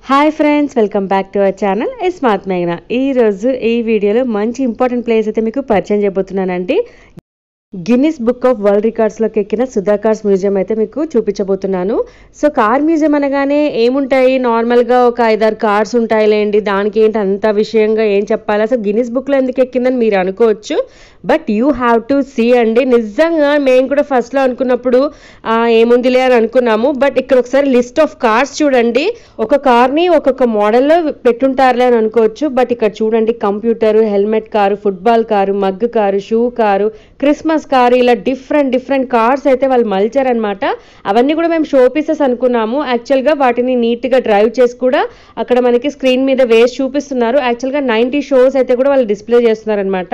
hi friends welcome back to our channel smart మేఘన ఈ రోజు ఈ వీడియోలో మంచి ఇంపార్టెంట్ ప్లేస్ అయితే మీకు పరిచయం చేయబోతున్నానండి గిన్నిస్ బుక్ ఆఫ్ వరల్డ్ రికార్డ్స్లోకి ఎక్కిన సుధా కార్స్ మ్యూజియం అయితే మీకు చూపించబోతున్నాను సో కార్ మ్యూజియం అనగానే ఏముంటాయి నార్మల్గా ఒక ఐదారు కార్స్ ఉంటాయిలేండి దానికి ఏంటి అంత విషయంగా ఏం చెప్పాలి అసలు గిన్నిస్ బుక్లో ఎందుకు ఎక్కిందని మీరు అనుకోవచ్చు but you have to see అండి నిజంగా మేము కూడా ఫస్ట్లో అనుకున్నప్పుడు ఆ, ఏముందిలే అని అనుకున్నాము బట్ ఇక్కడ ఒకసారి లిస్ట్ ఆఫ్ కార్స్ చూడండి ఒక కార్ని ఒక్కొక్క మోడల్లో పెట్టుంటారులే అని అనుకోవచ్చు బట్ ఇక్కడ చూడండి computer helmet car football car mug car shoe car Christmas car ఇలా డిఫరెంట్ డిఫరెంట్ కార్స్ అయితే వాళ్ళు మలిచారనమాట అవన్నీ కూడా మేము షో పీసెస్ అనుకున్నాము యాక్చువల్గా వాటిని నీట్గా డ్రైవ్ చేసి కూడా అక్కడ మనకి స్క్రీన్ మీద వేసి చూపిస్తున్నారు యాక్చువల్గా నైంటీ షోస్ అయితే కూడా వాళ్ళు డిస్ప్లే చేస్తున్నారనమాట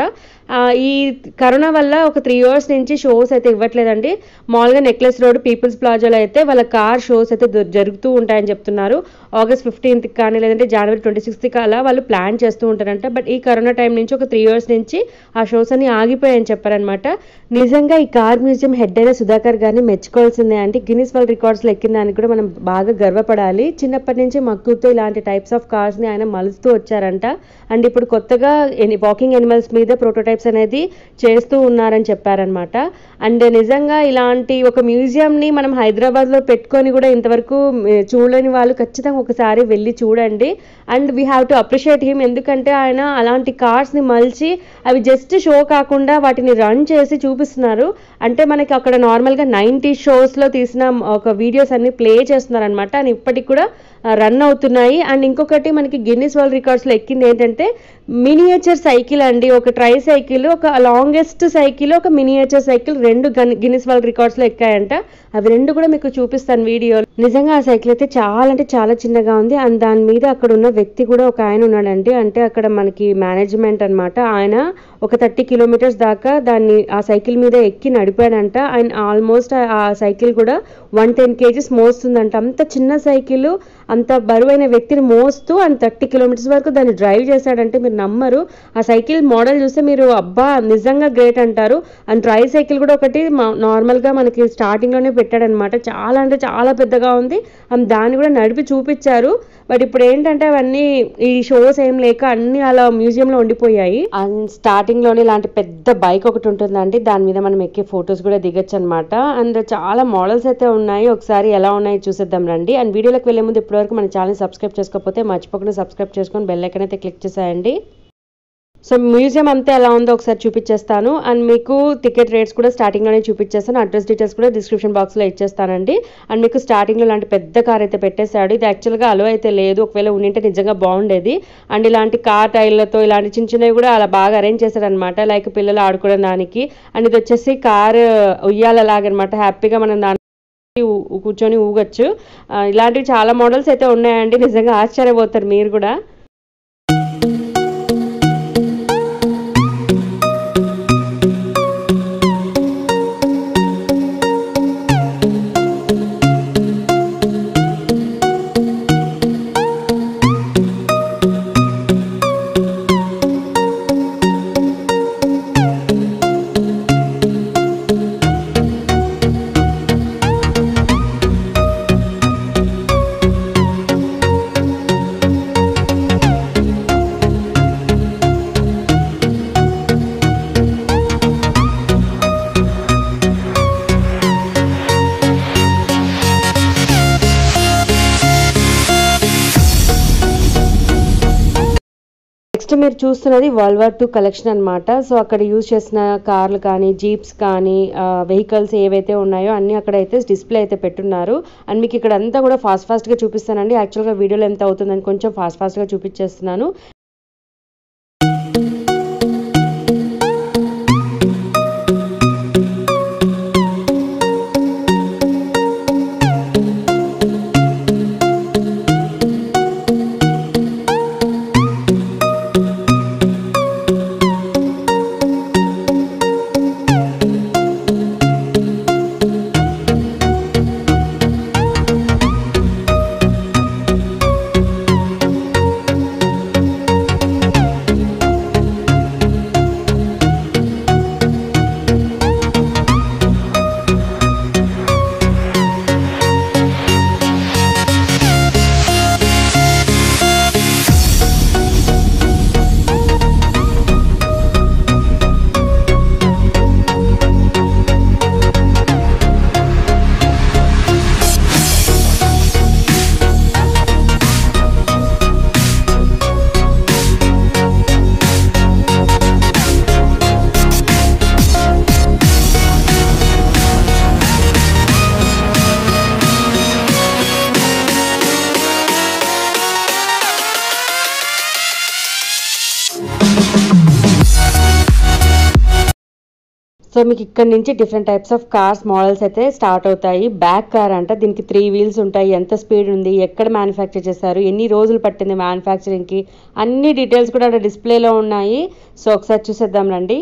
ఈ కరోనా వల్ల ఒక త్రీ ఇయర్స్ నుంచి షోస్ అయితే ఇవ్వట్లేదండి మామూలుగా నెక్లెస్ రోడ్ పీపుల్స్ ప్లాజాలో అయితే వాళ్ళ కార్ షోస్ అయితే దొ- జరుగుతూ ఉంటాయని చెప్తున్నారు ఆగస్ట్ ఫిఫ్టీన్త్ కానీ లేదంటే జనవరి ట్వంటీ సిక్స్త్ అలా వాళ్ళు ప్లాన్ చేస్తూ ఉంటారంట బట్ ఈ కరోనా టైం నుంచి ఒక త్రీ ఇయర్స్ నుంచి ఆ షోస్ అన్ని ఆగిపోయాయని చెప్పారనమాట నిజంగా ఈ కార్ మ్యూజియం హెడ్ అయిన సుధాకర్ గారిని మెచ్చుకోవాల్సిందే అంటే గిన్నిస్ వరల్డ్ రికార్డ్స్లో ఎక్కిన దానికి కూడా మనం బాగా గర్వపడాలి చిన్నప్పటి నుంచి మక్కువతో ఇలాంటి టైప్స్ ఆఫ్ కార్స్ని ఆయన మలుస్తూ వచ్చారంట అండ్ ఇప్పుడు కొత్తగా వాకింగ్ ఎనిమల్స్ మీద ప్రోటోటైప్స్ అనేది చేస్తూ ఉన్నారని చెప్పారనమాట అండ్ నిజంగా ఇలాంటి ఒక మ్యూజియంని మనం హైదరాబాద్లో పెట్టుకొని కూడా ఇంతవరకు మ్, చూడలేని వాళ్ళు ఖచ్చితంగా ఒకసారి వెళ్ళి చూడండి and we have to appreciate him ఎందుకంటే ఆయన అలాంటి కార్స్ని మలిచి అవి జస్ట్ షో కాకుండా వాటిని రన్ చేసి చూపిస్తున్నారు అంటే మనకి అక్కడ నార్మల్గా నైంటీ షోస్లో తీసిన ఒక వీడియోస్ అన్ని ప్లే చేస్తున్నారు అనమాట అండ్ ఇప్పటికి కూడా రన్ అవుతున్నాయి అండ్ ఇంకొకటి మనకి గిన్నిస్ వరల్డ్ రికార్డ్స్లో ఎక్కింది ఏంటంటే మినియేచర్ సైకిల్ అండి ఒక ట్రై సైకిల్ ఒక లాంగెస్ట్ సైకిల్ ఒక మినియేచర్ సైకిల్ రెండు గన్- గిన్నిస్ వరల్డ్ రికార్డ్స్లో ఎక్కాయంట అవి రెండు కూడా మీకు చూపిస్తాను వీడియో నిజంగా ఆ సైకిల్ అయితే చాలా అంటే చాలా చిన్నగా ఉంది అండ్ దాని మీద అక్కడ ఉన్న వ్యక్తి కూడా ఒక ఆయన ఉన్నాడండి అంటే అక్కడ మనకి మేనేజ్మెంట్ అన్నమాట ఆయన ఒక థర్టీ కిలోమీటర్స్ దాకా దాన్ని ఆ సైకిల్ మీద ఎక్కి నడిపాడంట అండ్ ఆల్మోస్ట్ ఆ సైకిల్ కూడా వన్ టెన్ కేజీస్ మోస్తుందంట అంత చిన్న సైకిల్ అంత బరువైన వ్యక్తిని మోస్తూ అండ్ థర్టీ కిలోమీటర్స్ వరకు దాన్ని డ్రైవ్ చేశాడంటే మీరు నమ్మరు ఆ సైకిల్ మోడల్ చూస్తే మీరు అబ్బా నిజంగా గ్రేట్ అంటారు అండ్ ట్రై సైకిల్ కూడా ఒకటి మా- నార్మల్గా మనకి స్టార్టింగ్లోనే పెట్టాడనమాట చాలా అంటే చాలా పెద్దగా ఉంది అండ్ దాన్ని కూడా నడిపి చూపించారు బట్ ఇప్పుడు ఏంటంటే అవన్నీ ఈ షోస్ ఏం లేక అన్ని అలా మ్యూజియంలో ఉండిపోయాయి అండ్ స్టార్టింగ్ లోనే ఇలాంటి పెద్ద బైక్ ఒకటి ఉంటుందండి దాని మీద మనం ఎక్కే ఫొటోస్ కూడా దిగొచ్చు అనమాట అండ్ చాలా మోడల్స్ అయితే ఉన్నాయి ఒకసారి ఎలా ఉన్నాయి చూసేద్దాం రండి అండ్ వీడియోలోకి వెళ్ళే ముందు ఇప్పటివరకు మన ఛానల్ సబ్స్క్రైబ్ చేసుకోకపోతే మర్చిపోకుండా సబ్స్క్రైబ్ చేసుకొని బెల్ ఐకన్ అయితే క్లిక్ చేసేయండి సో మ్యూజియం అంతా ఎలా ఉందో ఒకసారి చూపించేస్తాను అండ్ మీకు టికెట్ రేట్స్ కూడా స్టార్టింగ్లోనే చూపించేస్తాను అడ్రస్ డీటెయిల్స్ కూడా డిస్క్రిప్షన్ బాక్స్లో ఇచ్చేస్తానండి అండ్ మీకు స్టార్టింగ్లో ఇలాంటి పెద్ద కార్ అయితే పెట్టేశాడు ఇది యాక్చువల్గా అలో అయితే లేదు ఒకవేళ ఉండింటే నిజంగా బాగుండేది అండ్ ఇలాంటి కార్ టైర్లతో ఇలాంటి చిన్న చిన్నవి కూడా అలా బాగా అరేంజ్ చేశారనమాట లైక్ పిల్లలు ఆడుకోవడానికి అండ్ ఇది వచ్చేసి కార్ ఉయ్యాలలాగనమాట హ్యాపీగా మనం దాని ఊ- కూర్చొని ఊగొచ్చు ఆ, ఇలాంటివి చాలా మోడల్స్ అయితే ఉన్నాయండి నిజంగా ఆశ్చర్యపోతారు మీరు కూడా నెక్స్ట్ మీరు చూస్తున్నది వరల్డ్ వార్ టూ కలెక్షన్ అనమాట సో అక్కడ యూజ్ చేసిన కార్లు కానీ జీప్స్ కానీ వెహికల్స్ ఏవైతే ఉన్నాయో అన్ని అక్కడ అయితే డిస్ప్లే అయితే పెట్టున్నారు అండ్ మీకు ఇక్కడ అంతా కూడా ఫాస్ట్ ఫాస్ట్గా చూపిస్తానండి యాక్చువల్గా వీడియోలో ఎంత అవుతుందని కొంచెం ఫాస్ట్ ఫాస్ట్గా చూపించేస్తున్నాను సో మీకు ఇక్కడ నుంచి different types of cars models అయితే స్టార్ట్ అవుతాయి బ్యాక్ కార్ అంట దీనికి త్రీ వీల్స్ ఉంటాయి ఎంత స్పీడ్ ఉంది ఎక్కడ మ్యానుఫ్యాక్చర్ చేశారు ఎన్ని రోజులు పట్టింది మ్యానుఫ్యాక్చరింగ్కి అన్ని డీటెయిల్స్ కూడా అక్కడ డిస్ప్లేలో ఉన్నాయి సో ఒకసారి చూసేద్దాం రండి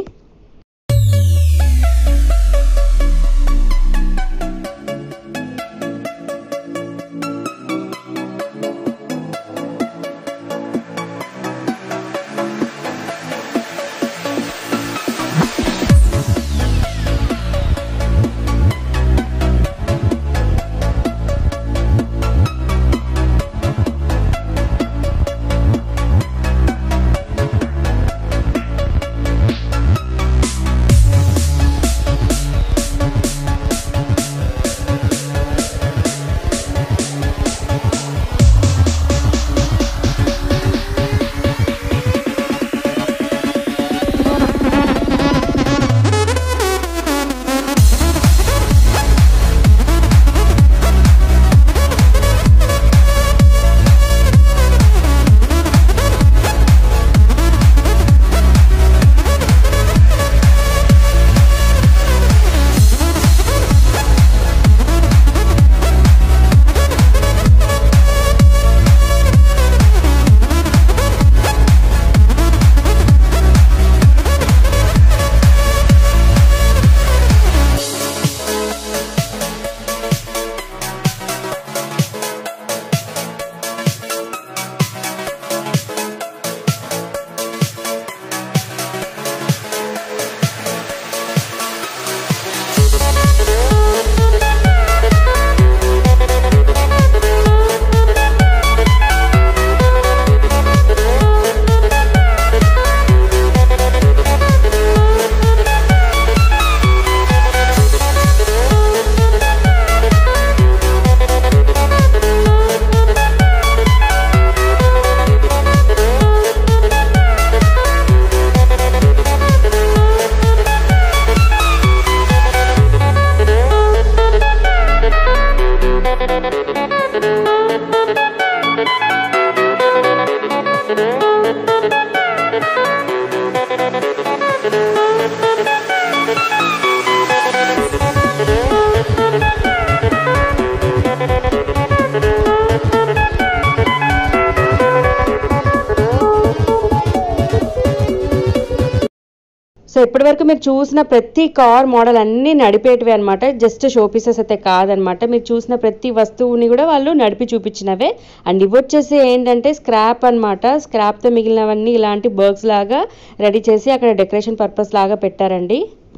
సో ఇప్పటివరకు మీరు చూసిన ప్రతి కార్ మోడల్ అన్నీ నడిపేటివి అనమాట జస్ట్ షో పీసెస్ అయితే కాదనమాట మీరు చూసిన ప్రతి వస్తువుని కూడా వాళ్ళు నడిపి చూపించినవే అండ్ ఇవి వచ్చేసి ఏంటంటే స్క్రాప్ అనమాట స్క్రాప్తో మిగిలినవన్నీ ఇలాంటి బర్గ్స్ లాగా రెడీ చేసి అక్కడ డెకరేషన్ పర్పస్ లాగా పెట్టారండి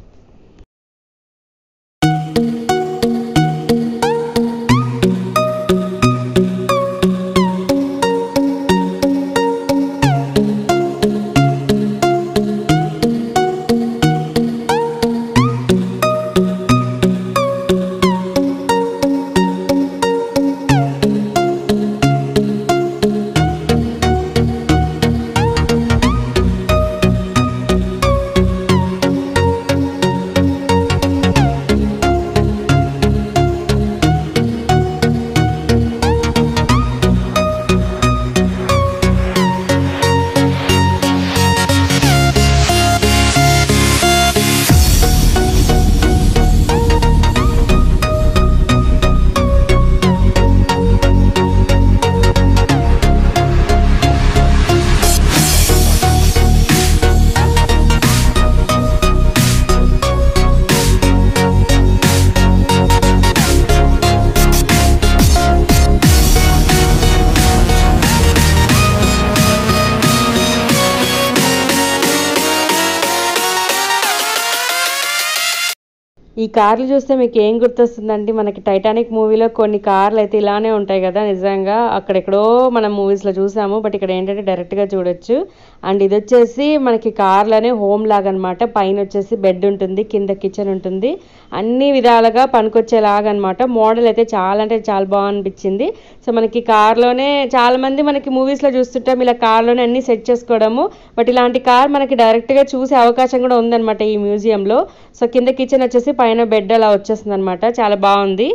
ఈ కార్లు చూస్తే మీకు ఏం గుర్తొస్తుందండి మనకి టైటానిక్ మూవీలో కొన్ని కార్లు అయితే ఇలానే ఉంటాయి కదా నిజంగా అక్కడెక్కడో మనం మూవీస్లో చూసాము బట్ ఇక్కడ ఏంటంటే డైరెక్ట్గా చూడొచ్చు అండ్ ఇది వచ్చేసి మనకి కార్లోనే హోమ్ లాగా అనమాట పైన వచ్చేసి బెడ్ ఉంటుంది కింద కిచెన్ ఉంటుంది అన్ని విధాలుగా పనికొచ్చేలాగా అనమాట మోడల్ అయితే చాలా అంటే చాలా బాగా అనిపించింది సో మనకి కార్లోనే చాలా మంది మనకి మూవీస్లో చూస్తుంటాం ఇలా కార్లోనే అన్ని సెట్ చేసుకోవడము బట్ ఇలాంటి కార్ మనకి డైరెక్ట్గా చూసే అవకాశం కూడా ఉందన్నమాట ఈ మ్యూజియంలో సో కింద కిచెన్ వచ్చేసి పైన బెడ్ అలా వచ్చేస్తుంది అనమాట చాలా బాగుంది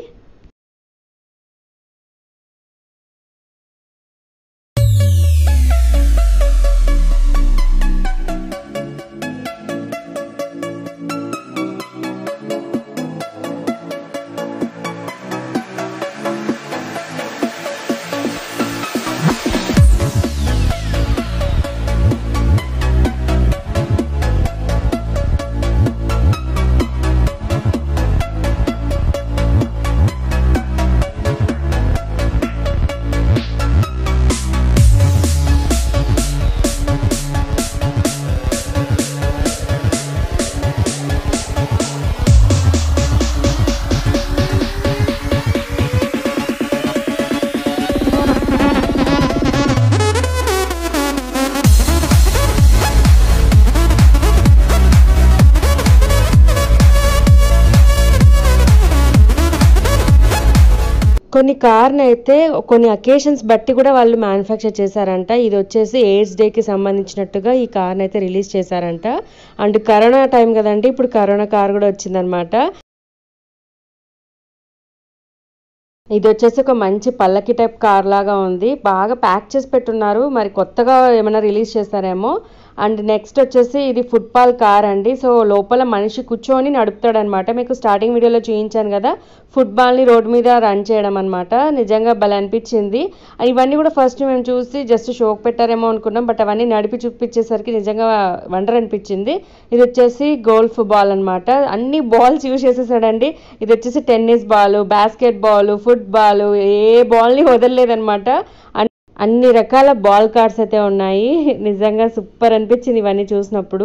కొన్ని కార్ని అయితే కొన్ని అకేషన్స్ బట్టి కూడా వాళ్ళు మ్యానుఫ్యాక్చర్ చేశారంట ఇది వచ్చేసి ఎయిడ్స్ డేకి సంబంధించినట్టుగా ఈ కార్ని అయితే రిలీజ్ చేశారంట అండ్ కరోనా టైం కదండి ఇప్పుడు కరోనా కార్ కూడా వచ్చిందనమాట ఇది వచ్చేసి ఒక మంచి పల్లకి టైప్ కార్ లాగా ఉంది బాగా ప్యాక్ చేసి పెట్టున్నారు మరి కొత్తగా ఏమైనా రిలీజ్ చేస్తారేమో అండ్ నెక్స్ట్ వచ్చేసి ఇది ఫుట్బాల్ కార్ అండి సో లోపల మనిషి కూర్చొని నడుపుతాడనమాట మీకు స్టార్టింగ్ వీడియోలో చూపించాను కదా ఫుట్బాల్ని రోడ్ మీద రన్ చేయడం అనమాట నిజంగా భలే అనిపించింది ఇవన్నీ కూడా ఫస్ట్ మేము చూసి జస్ట్ షోక్ పెట్టారేమో అనుకున్నాం బట్ అవన్నీ నడిపి చూపించేసరికి నిజంగా వండర్ అనిపించింది ఇది వచ్చేసి గోల్ఫ్ బాల్ అనమాట అన్ని బాల్స్ యూజ్ చేసేసాడండి ఇది వచ్చేసి tennis ball basket ball football ఏ బాల్ని వదలలేదనమాట అన్ని రకాల బాల్ కార్డ్స్ అయితే ఉన్నాయి నిజంగా సూపర్ అనిపించింది ఇవన్నీ చూసినప్పుడు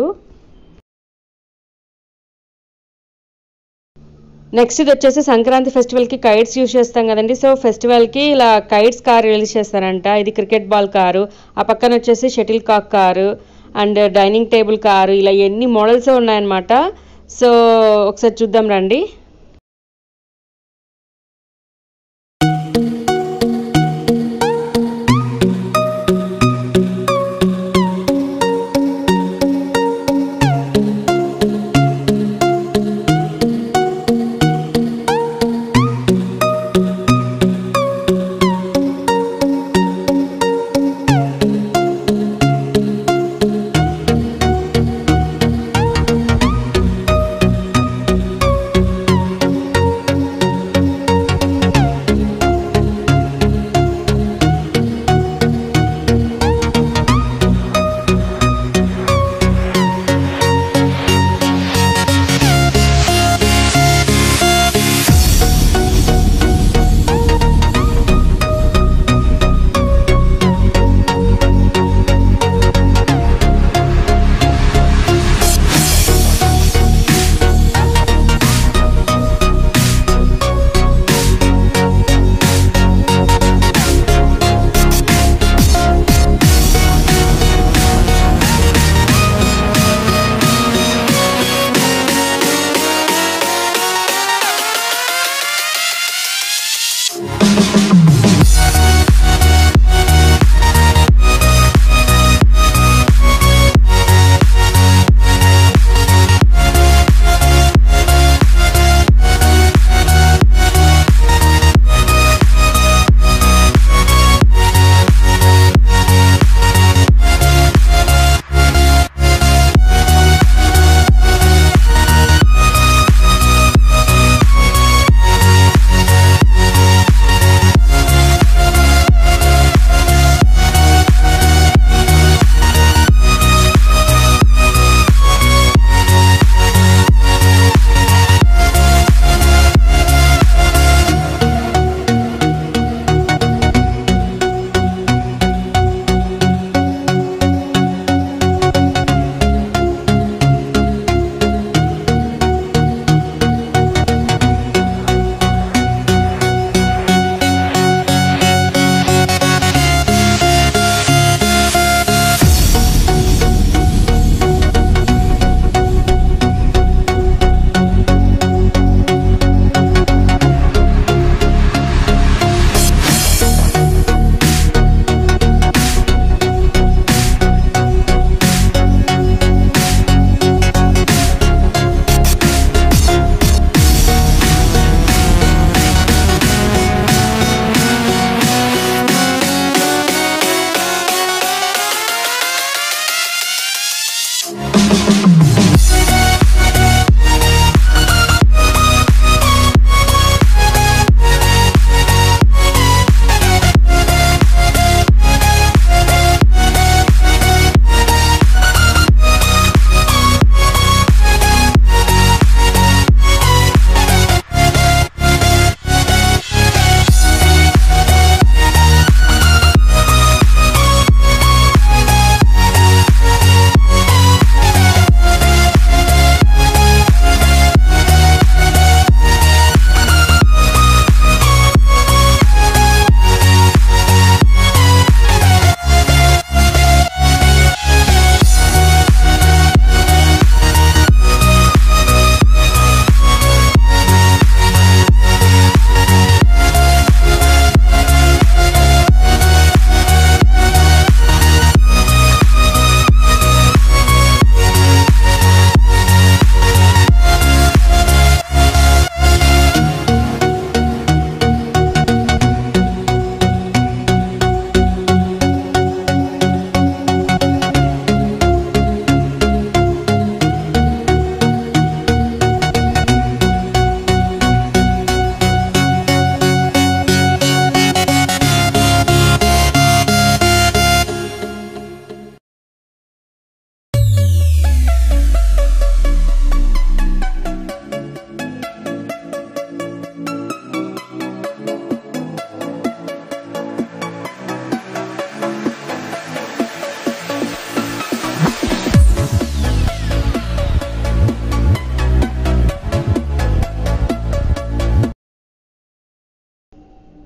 నెక్స్ట్ ఇది వచ్చేసి సంక్రాంతి ఫెస్టివల్కి కైట్స్ యూజ్ చేస్తాం కదండి సో ఫెస్టివల్కి ఇలా కైట్స్ కార్ రిలీజ్ చేస్తారంట ఇది క్రికెట్ బాల్ కారు ఆ పక్కన వచ్చేసి shuttle cock car and dining table car ఇలా ఎన్ని మోడల్స్ ఉన్నాయన్నమాట సో ఒకసారి చూద్దాం రండి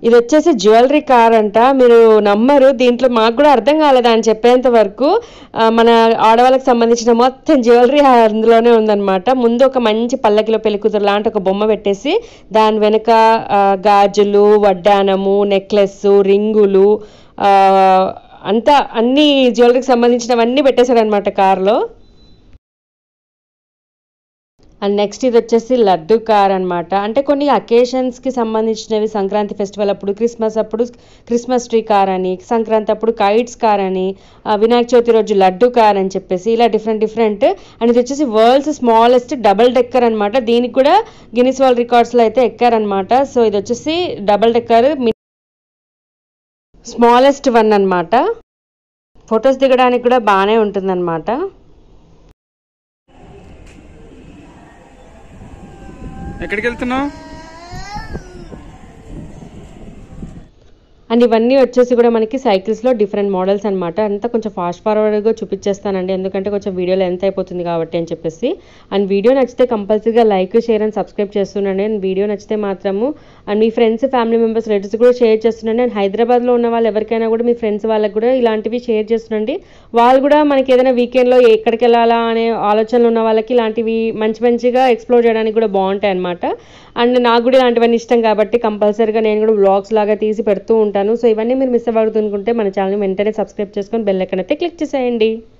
ఇది వచ్చేసి జ్యువెలరీ కార్ అంట మీరు నమ్మరు దీంట్లో మాకు కూడా అర్థం కాలేదా అని చెప్పేంత వరకు ఆ, మన ఆడవాళ్ళకి సంబంధించిన మొత్తం జ్యువెలరీ అందులోనే ఉందన్నమాట ముందు ఒక మంచి పల్లకిలో పెళ్లికూతురు లాంటి ఒక బొమ్మ పెట్టేసి దాని వెనుక ఆ, గాజులు వడ్డానము నెక్లెస్ రింగులు ఆ, అంతా అన్ని జ్యువెలరీకి సంబంధించినవన్నీ పెట్టేశాడు అనమాట కార్లో అండ్ నెక్స్ట్ ఇది వచ్చేసి లడ్డు కార్ అన్నమాట అంటే కొన్ని అకేషన్స్కి సంబంధించినవి సంక్రాంతి ఫెస్టివల్ అప్పుడు క్రిస్మస్ అప్పుడు క్రిస్మస్ ట్రీ కార్ అని సంక్రాంతి అప్పుడు కైట్స్ కార్ అని ఆ, వినాయక చవితి రోజు లడ్డు కార్ అని చెప్పేసి ఇలా డిఫరెంట్ డిఫరెంట్ అండ్ ఇది వచ్చేసి వరల్డ్స్ స్మాలెస్ట్ డబుల్ డెక్కర్ అనమాట దీనికి కూడా గిన్నిస్ వరల్డ్ రికార్డ్స్లో అయితే ఎక్కారనమాట సో ఇది వచ్చేసి డబుల్ డెక్కర్ స్మాలెస్ట్ వన్ అన్నమాట ఫొటోస్ దిగడానికి కూడా బాగానే ఉంటుందన్నమాట ఎక్కడికి వెళ్తున్నావు అండ్ ఇవన్నీ వచ్చేసి కూడా మనకి సైకిల్స్లో డిఫరెంట్ మోడల్స్ అనమాట అంతా కొంచెం ఫాస్ట్ ఫార్వర్డ్గా చూపించేస్తానండి ఎందుకంటే కొంచెం వీడియోలో ఎంత అయిపోతుంది కాబట్టి అని చెప్పేసి అండ్ వీడియో నచ్చితే కంపల్సరీగా లైక్ షేర్ అండ్ సబ్స్క్రైబ్ చేస్తుండండి అండ్ వీడియో నచ్చితే మాత్రము అండ్ మీ ఫ్రెండ్స్ ఫ్యామిలీ మెంబర్స్ రిలేటివ్స్ కూడా షేర్ చేస్తుండండి అండ్ హైదరాబాద్లో ఉన్న వాళ్ళు ఎవరికైనా కూడా మీ ఫ్రెండ్స్ వాళ్ళకి కూడా ఇలాంటివి షేర్ చేస్తుండండి వాళ్ళు కూడా మనకి ఏదైనా వీకెండ్లో ఎక్కడికి వెళ్ళాలా అనే ఆలోచనలు ఉన్న వాళ్ళకి ఇలాంటివి మంచి మంచిగా ఎక్స్ప్లోర్ చేయడానికి కూడా బాగుంటాయి అనమాట అండ్ నాకు కూడా ఇలాంటివన్నీ ఇష్టం కాబట్టి కంపల్సరీగా నేను కూడా వ్లాగ్స్ లాగా తీసి పెడుతూ ఉంటాను సో ఇవన్నీ మీరు మిస్ అవ్వకూడదు అనుకుంటే మన ఛానల్ వెంటనే సబ్స్క్రైబ్ చేసుకొని బెల్ ఎక్కడైతే క్లిక్ చేసేయండి